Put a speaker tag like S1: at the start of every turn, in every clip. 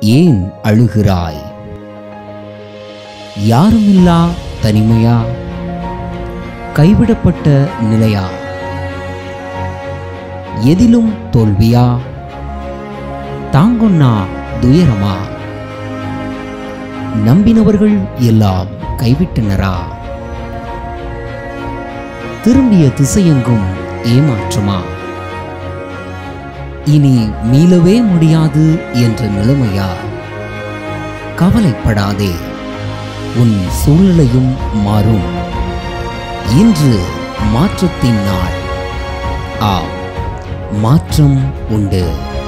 S1: ஏன் அழுகிறாய் யாருமில்லா தனிமையா கைவிடப்பட்ட நிலையா எதிலும் தோல்வியா தாங்கொன்னா துயரமா நம்பினவர்கள் எல்லாம் கைவிட்டனரா திரும்பிய திசையெங்கும் ஏமாற்றமா இனி மீளவே முடியாது என்ற நிலைமையா கவலைப்படாதே உன் சூழ்நிலையும் மாறும் இன்று மாற்றத்தின் நாள் ஆ மாற்றம் உண்டு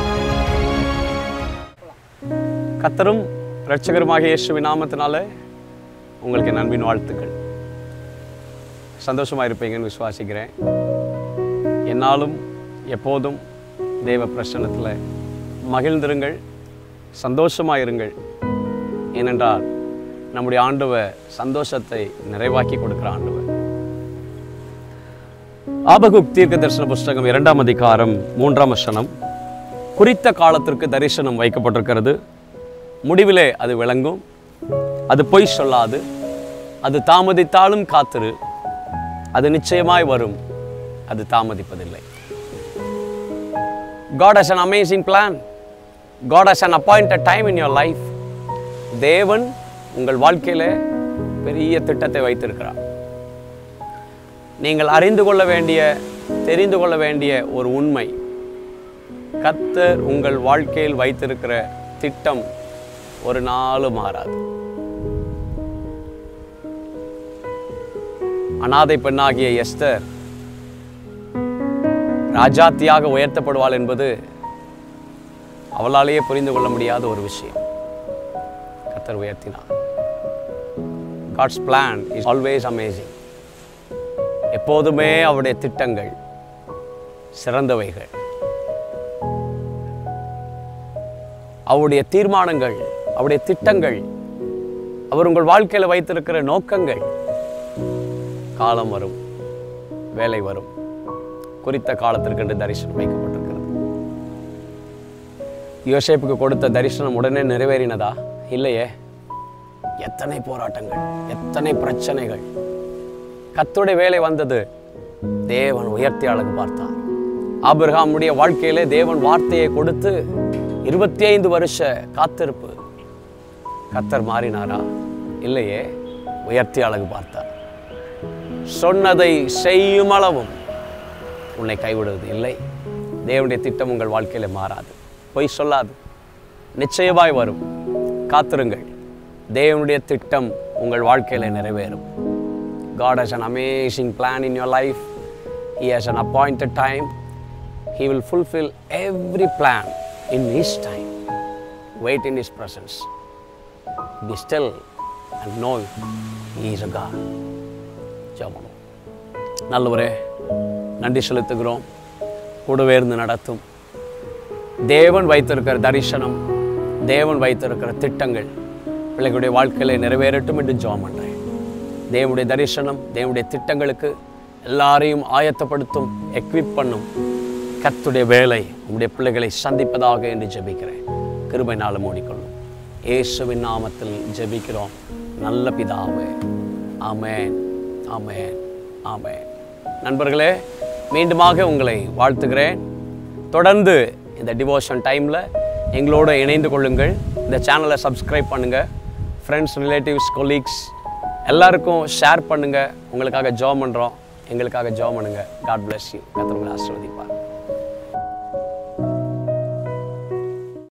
S2: கத்தரும் இரட்சகருமாக இயேசுவின் நாமத்தினால உங்களுக்கு என் அன்பின் வாழ்த்துக்கள் சந்தோஷமாக இருப்பீங்கன்னு விசுவாசிக்கிறேன் என்னாலும் எப்போதும் தேவ பிரசன்னத்தில் மகிழ்ந்திருங்கள் சந்தோஷமாக இருங்கள் ஏனென்றால் நம்முடைய ஆண்டவர் சந்தோஷத்தை நிறைவாக்கி கொடுக்கிற ஆண்டவர் ஆபகுக் தீர்க்க தரிசன புஸ்தகம் இரண்டாம் அதிகாரம் மூன்றாம் வசனம் குறித்த காலத்திற்கு தரிசனம் வைக்கப்பட்டிருக்கிறது முடிவிலே அது விளங்கும் அது பொய் சொல்லாது அது தாமதித்தாலும் காத்திரு அது நிச்சயமாய் வரும் அது தாமதிப்பதில்லை God has an amazing plan. God has an appointed time in your life. தேவன் உங்கள் வாழ்க்கையில பெரிய திட்டத்தை வைத்திருக்கிறார் நீங்கள் அறிந்து கொள்ள வேண்டிய தெரிந்து கொள்ள வேண்டிய ஒரு உண்மை கத்தர் உங்கள் வாழ்க்கையில் வைத்திருக்கிற திட்டம் ஒரு நாளும் மாறாது அனாதை பெண்ணாகிய எஸ்தர் ராஜாத்தியாக உயர்த்தப்படுவாள் என்பது அவளாலேயே புரிந்து கொள்ள முடியாத ஒரு விஷயம் கத்தர் உயர்த்தினார் God's plan is always amazing எப்போதுமே அவருடைய திட்டங்கள் சிறந்தவைகள் அவருடைய தீர்மானங்கள் அவருடைய திட்டங்கள் அவர் உங்கள் வாழ்க்கையில் வைத்திருக்கிற நோக்கங்கள் காலம் வரும் வேலை வரும் குறித்த காலத்திற்கென்று தரிசனம் வைக்கப்பட்டிருக்கிறது யோசேப்புக்கு கொடுத்த தரிசனம் உடனே நிறைவேறினதா இல்லையே எத்தனை போராட்டங்கள் எத்தனை பிரச்சனைகள் கத்துடைய வேலை வந்தது தேவன் உயர்த்தி அழகு பார்த்தார் ஆபிரகாமுடைய வாழ்க்கையிலே தேவன் வார்த்தையை கொடுத்து இருபத்தி ஐந்து வருஷ காத்திருப்பு கத்தர் மாறினாரா இல்லையே உயர்த்தி அழகு பார்த்தார் சொன்னதை செய்யும் அளவும் உன்னை கைவிடுவது இல்லை தேவனுடைய திட்டம் உங்கள் வாழ்க்கையில மாறாது பொய் சொல்லாது நிச்சயமாய் வரும் காத்திருங்கள் தேவனுடைய திட்டம் உங்கள் வாழ்க்கையில நிறைவேறும் God has an amazing plan in your life. He has an appointed time. He will fulfill every plan in His time. Wait in His presence. Be still and know He is a God. ஜெபம் நல்லவரே நன்றி செலுத்துகிறோம் கூடவே இருந்து நடத்தும் தேவன் வைத்திருக்கிற தரிசனம் தேவன் வைத்திருக்கிற திட்டங்கள் பிள்ளைகளுடைய வாழ்க்கையில நிறைவேறட்டும் என்று ஜெபம் பண்றேன் தேவனுடைய தரிசனம் தேவனுடைய திட்டங்களுக்கு எல்லாரையும் ஆயத்தப்படுத்தும் எக்விப் பண்ணும் கர்த்துடைய வேலை உங்களுடைய பிள்ளைகளை சந்திப்பதாக என்று ஜெபிக்கிறேன் கிருபை நாள மூடிக்கொள்ளும் இயேசுவின் நாமத்தில் ஜெபிக்கிறோம் நல்ல பிதாவே ஆமென் ஆமென் ஆமென் நண்பர்களே மீண்டுமாக உங்களை வாழ்த்துகிறேன் தொடர்ந்து இந்த டிவோஷன் டைமில் எங்களோட இணைந்து கொள்ளுங்கள் இந்த சேனலை சப்ஸ்கிரைப் பண்ணுங்கள் ஃப்ரெண்ட்ஸ் ரிலேட்டிவ்ஸ் கொலீக்ஸ் எல்லாருக்கும் ஷேர் பண்ணுங்கள் உங்களுக்காக ஜாப் பண்ணுறோம் எங்களுக்காக ஜாப் பண்ணுங்கள் காட் bless யூ கத்திரங்களை ஆசீர்வதிப்பார்